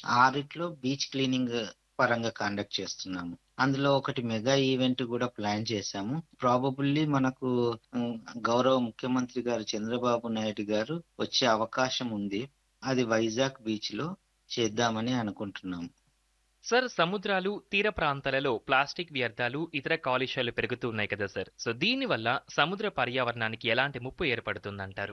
ఆరిట్లో beach cleaning పరంగా conduct చేస్తున్నాము అందులో ఒకటి మెగా ఈవెంట్ కూడా ప్లాన్ చేశాము ప్రాబబుల్లీ మనకు ఉమ్, గౌరవ ముఖ్యమంత్రి గారు చంద్రబాబు నాయుడు గారు వచ్చే అవకాశం ఉంది అది వైజాగ్ బీచ్ లో చేద్దామని అనుకుంటున్నాము సార్ సముద్రాలు తీర ప్రాంతాలలో ప్లాస్టిక్ వ్యర్థాలు ఇతర కాలుష్యాలు పెరుగుతూ ఉన్నాయి కదా సార్ సో దీనివల్ల సముద్ర పర్యావరణానికి ఎలాంటి ముప్పు ఏర్పడుతుందంటారు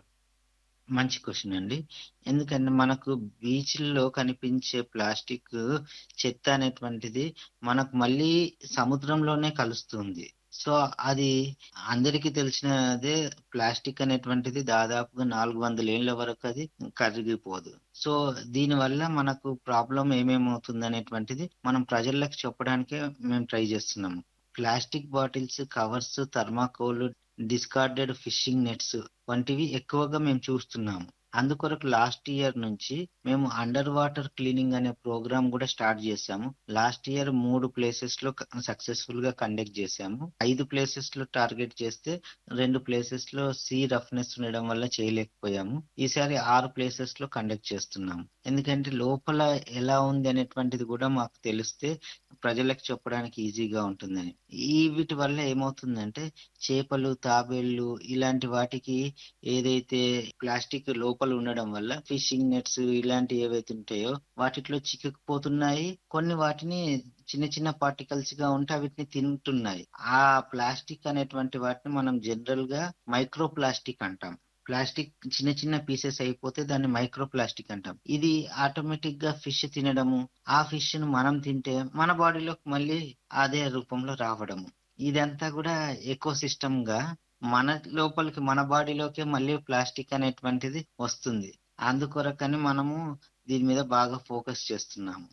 మంచి క్వశ్చన్ అండి ఎందుకంటే మనకు బీచ్ల్లో కనిపించే ప్లాస్టిక్ చెత్త అనేటువంటిది మనకు మళ్ళీ సముద్రంలోనే కలుస్తుంది సో అది అందరికీ తెలిసినదే ప్లాస్టిక్ అనేటువంటిది దాదాపుగా నాలుగు వందల ఏళ్ల వరకు అది కరిగిపోదు సో దీని వల్ల మనకు ప్రాబ్లం ఏమేమవుతుంది అనేటువంటిది మనం ప్రజలకు చెప్పడానికే మేము ట్రై చేస్తున్నాము plastic bottles covers thermocol discarded fishing nets వంటివి ఎక్కువగా మేము చూస్తున్నాము అందుకొరకు లాస్ట్ ఇయర్ నుంచి మేము అండర్ వాటర్ క్లీనింగ్ అనే ప్రోగ్రామ్ కూడా స్టార్ట్ చేశాము లాస్ట్ ఇయర్ మూడు ప్లేసెస్ లో సక్సెస్ఫుల్ గా కండక్ట్ చేశాము ఐదు ప్లేసెస్ లో టార్గెట్ చేస్తే రెండు ప్లేసెస్ లో సీ రఫ్నెస్ ఉండడం వల్ల చేయలేకపోయాము ఈసారి ఆరు ప్లేసెస్ లో కండక్ట్ చేస్తున్నాము ఎందుకంటే లోపల ఎలా ఉంది అనేటువంటిది కూడా మాకు తెలిస్తే ప్రజలకు చెప్పడానికి ఈజీగా ఉంటుందని ఈ వీటి వల్ల ఏమవుతుందంటే చేపలు తాబేళ్లు ఇలాంటి వాటికి ఏదైతే ప్లాస్టిక్ లోపల ఉండడం వల్ల ఫిషింగ్ నెట్స్ ఇలాంటి ఏవైతే ఉంటాయో వాటిలో చిక్కుకుపోతున్నాయి కొన్ని వాటిని చిన్న చిన్న పార్టికల్స్ గా ఉంటే వీటిని తింటున్నాయి ఆ ప్లాస్టిక్ అనేటువంటి వాటిని మనం జనరల్ గా మైక్రో ప్లాస్టిక్ అంటాం ప్లాస్టిక్ చిన్న చిన్న పీసెస్ అయిపోతే దాన్ని మైక్రో ప్లాస్టిక్ అంటాం ఇది ఆటోమేటిక్ గా ఫిష్ తినడము ఆ ఫిష్ ను మనం తింటే మన బాడీలోకి మళ్ళీ అదే రూపంలో రావడము ఇదంతా కూడా ఎకో సిస్టమ్ గా మన లోపలికి మన బాడీలోకి మళ్ళీ ప్లాస్టిక్ అనేటువంటిది వస్తుంది అందుకొరకని మనము దీని మీద బాగా ఫోకస్ చేస్తున్నాము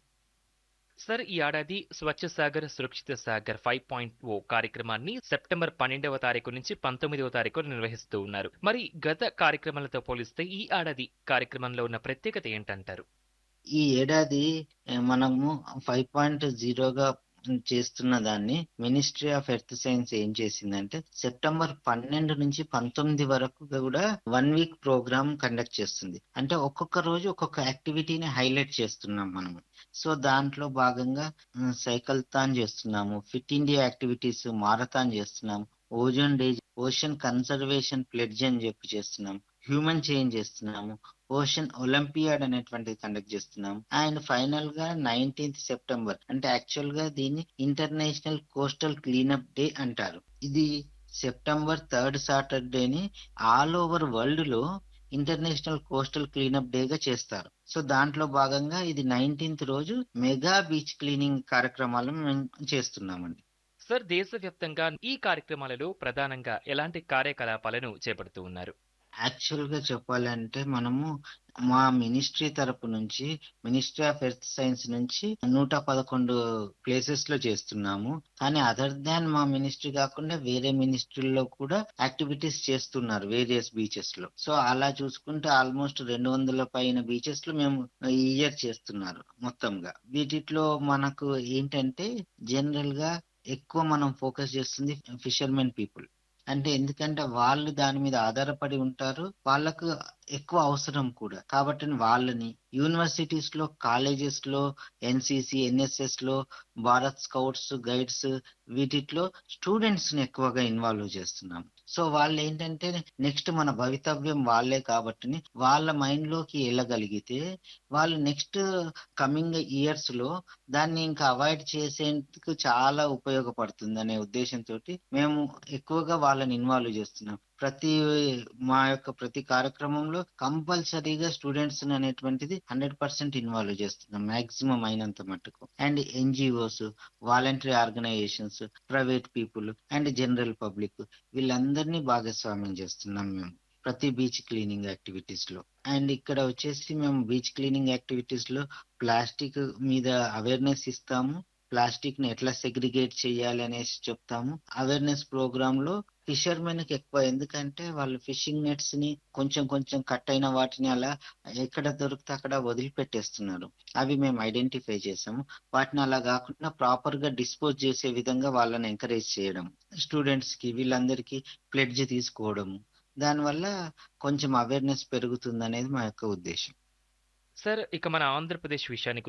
సార్ ఈ ఏడాది స్వచ్ఛ సాగర్ సురక్షిత సాగర్ ఫైవ్ పాయింట్ ఓ కార్యక్రమాన్ని సెప్టెంబర్ పన్నెండవ తారీఖు నుంచి పంతొమ్మిదవ తారీఖు నిర్వహిస్తూ ఉన్నారు మరి గత కార్యక్రమాలతో పోలిస్తే ఈ ఏడాది కార్యక్రమంలో ఉన్న ప్రత్యేకత ఏంటంటారు ఈ ఏడాది ఏ, మనము ఫైవ్ పాయింట్ జీరోగా చేస్తున్న దాన్ని మినిస్ట్రీ ఆఫ్ ఎర్త్ సైన్స్ ఏం చేసిందంటే సెప్టెంబర్ పన్నెండు నుంచి పంతొమ్మిది వరకు కూడా వన్ వీక్ ప్రోగ్రామ్ కండక్ట్ చేస్తుంది అంటే ఒక్కొక్క రోజు ఒక్కొక్క యాక్టివిటీని హైలైట్ చేస్తున్నాం మనము సో దాంట్లో భాగంగా ఉమ్, సైకిల్ తాన్ చేస్తున్నాము ఫిట్ ఇండియా యాక్టివిటీస్ మారథాన్ చేస్తున్నాము ozone day ocean conservation pledge అని చెప్పి చేస్తున్నాం హ్యూమన్ చేంజ్ చేస్తున్నాము ఓషన్ ఒలింపియాడ్ అనేటువంటిది కండక్ట్ చేస్తున్నాం అండ్ ఫైనల్ గా నైన్టీన్త్ సెప్టెంబర్ అంటే యాక్చువల్ గా దీన్ని ఇంటర్నేషనల్ కోస్టల్ క్లీనప్ డే అంటారు ఇది సెప్టెంబర్ థర్డ్ సాటర్డేని ఆల్ ఓవర్ వరల్డ్ లో ఇంటర్నేషనల్ కోస్టల్ క్లీనప్ డే గా చేస్తారు సో దాంట్లో భాగంగా ఇది నైన్టీన్త్ రోజు మెగా బీచ్ క్లీనింగ్ కార్యక్రమాలను మేము చేస్తున్నామండి సార్ దేశవ్యాప్తంగా ఈ కార్యక్రమాలలో ప్రధానంగా ఎలాంటి కార్యకలాపాలను చేపడుతూ ఉన్నారు యాక్చువల్ గా చెప్పాలంటే మనము మా మినిస్ట్రీ తరపు నుంచి మినిస్ట్రీ ఆఫ్ ఎర్త్ సైన్స్ నుంచి నూట పదకొండు ప్లేసెస్ లో చేస్తున్నాము కానీ అదర్ దాన్ మా మినిస్ట్రీ కాకుండా వేరే మినిస్ట్రీలో కూడా యాక్టివిటీస్ చేస్తున్నారు వేరియస్ బీచెస్ లో సో అలా చూసుకుంటే ఆల్మోస్ట్ రెండు వందల పైన బీచెస్ లో మేము ఈ ఇయర్ చేస్తున్నారు మొత్తంగా వీటిలో మనకు ఏంటంటే జనరల్ గా ఎక్కువ మనం ఫోకస్ చేస్తుంది ఫిషర్మెన్ పీపుల్ అంటే ఎందుకంటే వాళ్ళు దాని మీద ఆధారపడి ఉంటారు వాళ్ళకు ఎక్కువ అవసరం కూడా కాబట్టి వాళ్ళని యూనివర్సిటీస్ లో కాలేజెస్ లో ఎన్సిసి ఎన్ఎస్ఎస్ లో భారత్ స్కౌట్స్ గైడ్స్ వీటిలో స్టూడెంట్స్ ని ఎక్కువగా ఇన్వాల్వ్ చేస్తున్నాం సో వాళ్ళు ఏంటంటే నెక్స్ట్ మన భవితవ్యం వాళ్ళే కాబట్టి వాళ్ళ మైండ్ లోకి వెళ్ళగలిగితే వాళ్ళు నెక్స్ట్ కమింగ్ ఇయర్స్ లో దాన్ని ఇంకా అవాయిడ్ చేసేందుకు చాలా ఉపయోగపడుతుంది అనే ఉద్దేశంతో మేము ఎక్కువగా వాళ్ళని ఇన్వాల్వ్ చేస్తున్నాం ప్రతి మా యొక్క ప్రతి కార్యక్రమంలో కంపల్సరీగా స్టూడెంట్స్ అనేటువంటిది హండ్రెడ్ పర్సెంట్ ఇన్వాల్వ్ చేస్తున్నాం మాక్సిమం అయినంత మట్టుకు and NGOs voluntary organisations private people and general public వీళ్ళందరినీ భాగస్వామ్యం చేస్తున్నాం మేము ప్రతి బీచ్ క్లీనింగ్ యాక్టివిటీస్ లో అండ్ ఇక్కడ వచ్చేసి మేము బీచ్ క్లీనింగ్ యాక్టివిటీస్ లో ప్లాస్టిక్ మీద అవేర్నెస్ ఇస్తాము ప్లాస్టిక్ ని ఎట్లా సెగ్రిగేట్ చేయాలి అనేసి చెప్తాము అవేర్నెస్ ప్రోగ్రామ్ లో ఫిషర్మెన్ కి ఎక్కువ ఎందుకంటే వాళ్ళు ఫిషింగ్ నెట్స్ ని కొంచెం కొంచెం కట్ అయిన వాటిని అలా ఎక్కడ దొరికితే అక్కడ వదిలిపెట్టేస్తున్నారు అవి మేము ఐడెంటిఫై చేసాము వాటిని అలా కాకుండా ప్రాపర్ గా డిస్పోజ్ చేసే విధంగా వాళ్ళని ఎంకరేజ్ చేయడం స్టూడెంట్స్ కి వీళ్ళందరికీ ప్లెడ్జ్ తీసుకోవడము దానివల్ల కొంచెం అవేర్నెస్ పెరుగుతుంది అనేది మా యొక్క ఉద్దేశం సార్ ఇక మన ఆంధ్రప్రదేశ్ విషయానికి